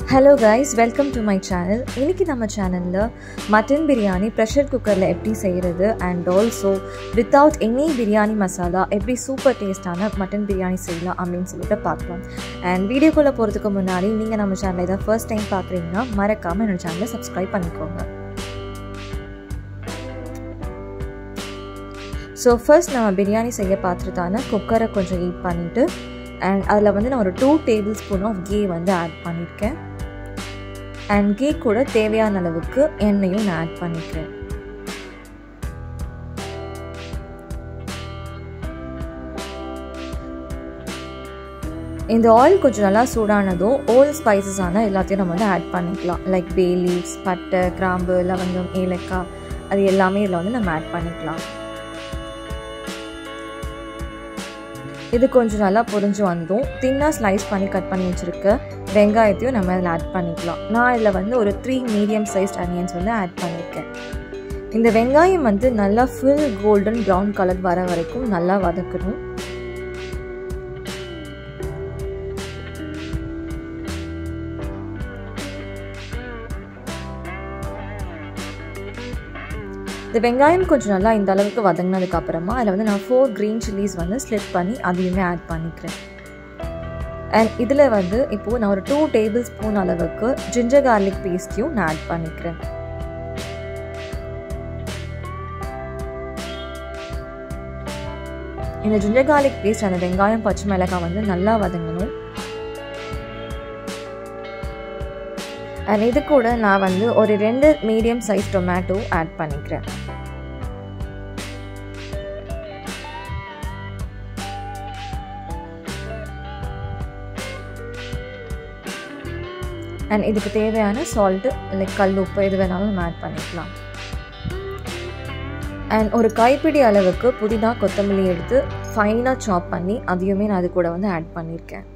hello guys welcome to my channel இன்றைக்கி நம்ம சேனலில் மட்டன் பிரியாணி ப்ரெஷர் குக்கரில் எப்படி செய்கிறது and also without any biryani masala எப்படி சூப்பர் டேஸ்டான மட்டன் பிரியாணி செய்யலாம் அப்படின்னு சொல்லிட்டு பார்க்கலாம் அண்ட் வீடியோக்குள்ளே போகிறதுக்கு முன்னாடி நீங்கள் நம்ம சேனலை இதை ஃபர்ஸ்ட் டைம் பார்க்குறீங்கன்னா மறக்காமல் என்னோட சேனலை சப்ஸ்கிரைப் பண்ணிக்கோங்க ஸோ ஃபர்ஸ்ட் நம்ம பிரியாணி செய்ய பாத்திரத்தான குக்கரை கொஞ்சம் ஹீட் பண்ணிவிட்டு அண்ட் அதில் வந்து நான் ஒரு two tablespoon of ghee வந்து ஆட் பண்ணியிருக்கேன் அண்ட் கீ கூட தேவையான அளவுக்கு எண்ணெயும் நான் ஆட் பண்ணிக்கிறேன் இந்த ஆயில் கொஞ்சம் நல்லா சூடானதும் ஓல் ஸ்பைசஸான எல்லாத்தையும் நம்ம வந்து ஆட் பண்ணிக்கலாம் லைக் பே லீவ்ஸ் பட்டை கிராம்பு லவங்கம் ஏலக்காய் அது எல்லாமே இதில் வந்து நம்ம ஆட் பண்ணிக்கலாம் இது கொஞ்சம் நல்லா பொரிஞ்சு வந்ததும் தின்னாக ஸ்லைஸ் பண்ணி கட் பண்ணி வச்சுருக்க வெங்காயத்தையும் நம்ம அதில் ஆட் பண்ணிக்கலாம் நான் இதில் வந்து ஒரு த்ரீ மீடியம் சைஸ்ட் அனியன்ஸ் வந்து ஆட் பண்ணியிருக்கேன் இந்த வெங்காயம் வந்து நல்லா ஃபுல் கோல்டன் ப்ரௌன் கலர் வர வரைக்கும் நல்லா வதக்கணும் இந்த வெங்காயம் கொஞ்சம் நல்லா இந்த அளவுக்கு வதங்கினதுக்கு அப்புறமா அதில் வந்து நான் ஃபோர் க்ரீன் சில்லிஸ் வந்து ஸ்லிப் பண்ணி அதையுமே ஆட் பண்ணிக்கிறேன் அண்ட் இதில் வந்து இப்போது நான் ஒரு டூ டேபிள் ஸ்பூன் அளவுக்கு ஜிஞ்சர் கார்லிக் பேஸ்ட்டையும் நான் ஆட் பண்ணிக்கிறேன் இந்த ஜிஞ்சர் கார்லிக் பேஸ்ட் அந்த வெங்காயம் பச்சை மிளகாய் வந்து நல்லா வதங்கணும் அண்ட் இது கூட நான் வந்து ஒரு ரெண்டு மீடியம் சைஸ் டொமேட்டோ ஆட் பண்ணிக்கிறேன் அண்ட் இதுக்கு தேவையான சால்ட்டு லைக் கல் உப்பு எது வேணாலும் நம்ம ஆட் பண்ணிக்கலாம் அண்ட் ஒரு கைப்பிடி அளவுக்கு புதினா கொத்தமல்லி எடுத்து ஃபைனாக சாப் பண்ணி அதையுமே நான் அது கூட வந்து ஆட் பண்ணியிருக்கேன்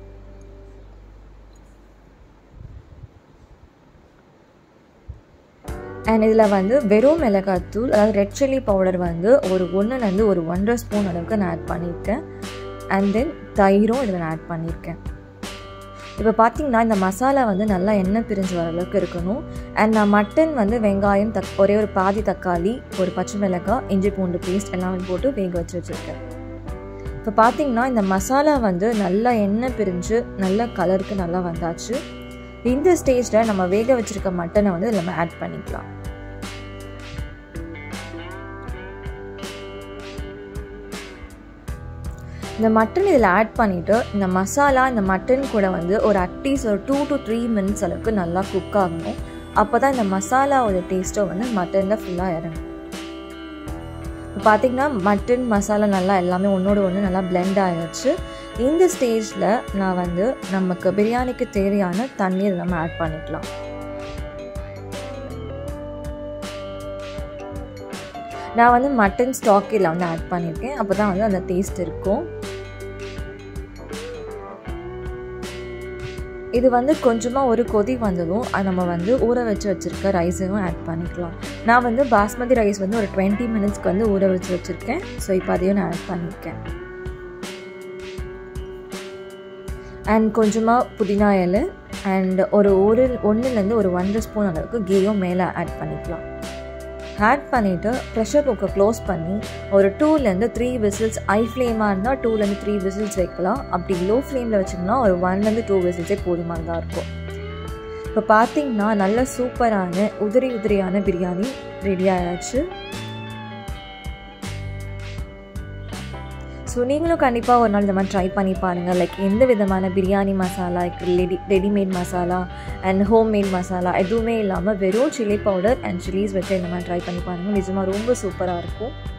அண்ட் இதில் வந்து வெறும் மிளகாத்தூள் அதாவது ரெட் சில்லி பவுடர் வந்து ஒரு ஒன்றுலேருந்து ஒரு ஒன்றரை ஸ்பூன் அளவுக்கு நான் ஆட் பண்ணியிருக்கேன் அண்ட் தென் தயிரும் இதில் நான் ஆட் பண்ணியிருக்கேன் இப்போ பார்த்தீங்கன்னா இந்த மசாலா வந்து நல்லா எண்ணெய் பிரிஞ்சு வர அளவுக்கு இருக்கணும் அண்ட் நான் மட்டன் வந்து வெங்காயம் தக் ஒரே ஒரு பாதி தக்காளி ஒரு பச்சை மிளகாய் இஞ்சி பூண்டு பேஸ்ட் எல்லாமே போட்டு வேக வச்சு வச்சுருக்கேன் இப்போ பார்த்தீங்கன்னா இந்த மசாலா வந்து நல்லா எண்ணெய் பிரிஞ்சு நல்ல கலருக்கு நல்லா வந்தாச்சு இந்த ஸ்டேஜில் நம்ம வேக வச்சுருக்க மட்டனை வந்து நம்ம ஆட் பண்ணிக்கலாம் இந்த மட்டன் இதில் ஆட் பண்ணிவிட்டு இந்த மசாலா இந்த மட்டன் கூட வந்து ஒரு அட்லீஸ்ட் ஒரு டூ டு த்ரீ மினிட்ஸ் அளவுக்கு நல்லா குக் ஆகணும் அப்போ தான் இந்த மசாலாவோட டேஸ்ட்டோ வந்து மட்டனில் ஃபுல்லாக இறங்கும் இப்போ பார்த்திங்கன்னா மட்டன் மசாலா நல்லா எல்லாமே ஒன்றோடு ஒன்று நல்லா பிளெண்ட் ஆகிடுச்சு இந்த ஸ்டேஜில் நான் வந்து நமக்கு பிரியாணிக்கு தேவையான தண்ணீர் நம்ம ஆட் பண்ணிக்கலாம் நான் வந்து மட்டன் ஸ்டாக் இதில் வந்து ஆட் பண்ணியிருக்கேன் அப்போ தான் வந்து அந்த டேஸ்ட் இருக்கும் இது வந்து கொஞ்சமாக ஒரு கொதி வந்ததும் நம்ம வந்து ஊற வச்சு வச்சுருக்க ரைஸையும் ஆட் பண்ணிக்கலாம் நான் வந்து பாஸ்மதி ரைஸ் வந்து ஒரு டுவெண்ட்டி மினிட்ஸ்க்கு வந்து ஊற வச்சு வச்சுருக்கேன் ஸோ இப்போ அதையும் நான் ஆட் பண்ணியிருக்கேன் அண்ட் கொஞ்சமாக புதினா இலை அண்ட் ஒரு ஒரு ஒன்றுலேருந்து ஒரு ஒன்றரை ஸ்பூன் அளவுக்கு கீயும் மேலே ஆட் பண்ணிக்கலாம் ஆட் பண்ணிவிட்டு ப்ரெஷர் குக்கர் க்ளோஸ் பண்ணி ஒரு டூலேருந்து த்ரீ விசில்ஸ் ஐ ஃப்ளேமாக இருந்தால் டூலேருந்து த்ரீ விசில்ஸ் வைக்கலாம் அப்படி லோ ஃப்ளேமில் வச்சிங்கன்னா ஒரு ஒன்லேருந்து டூ விசில்ஸே போதுமானதாக இருக்கும் இப்போ பார்த்தீங்கன்னா நல்ல சூப்பரான உதிரி உதிரியான பிரியாணி ரெடி ஆயாச்சு ஸோ நீங்களும் கண்டிப்பாக ஒரு நாள் இந்த மாதிரி ட்ரை பண்ணி பாருங்கள் லைக் எந்த விதமான biryani masala ready readymade masala and homemade masala எதுவுமே இல்லாமல் வெறும் சில்லி பவுடர் அண்ட் சில்லிஸ் வச்சு இந்த மாதிரி ட்ரை பண்ணி பாருங்கள் நிஜமாக ரொம்ப சூப்பராக இருக்கும்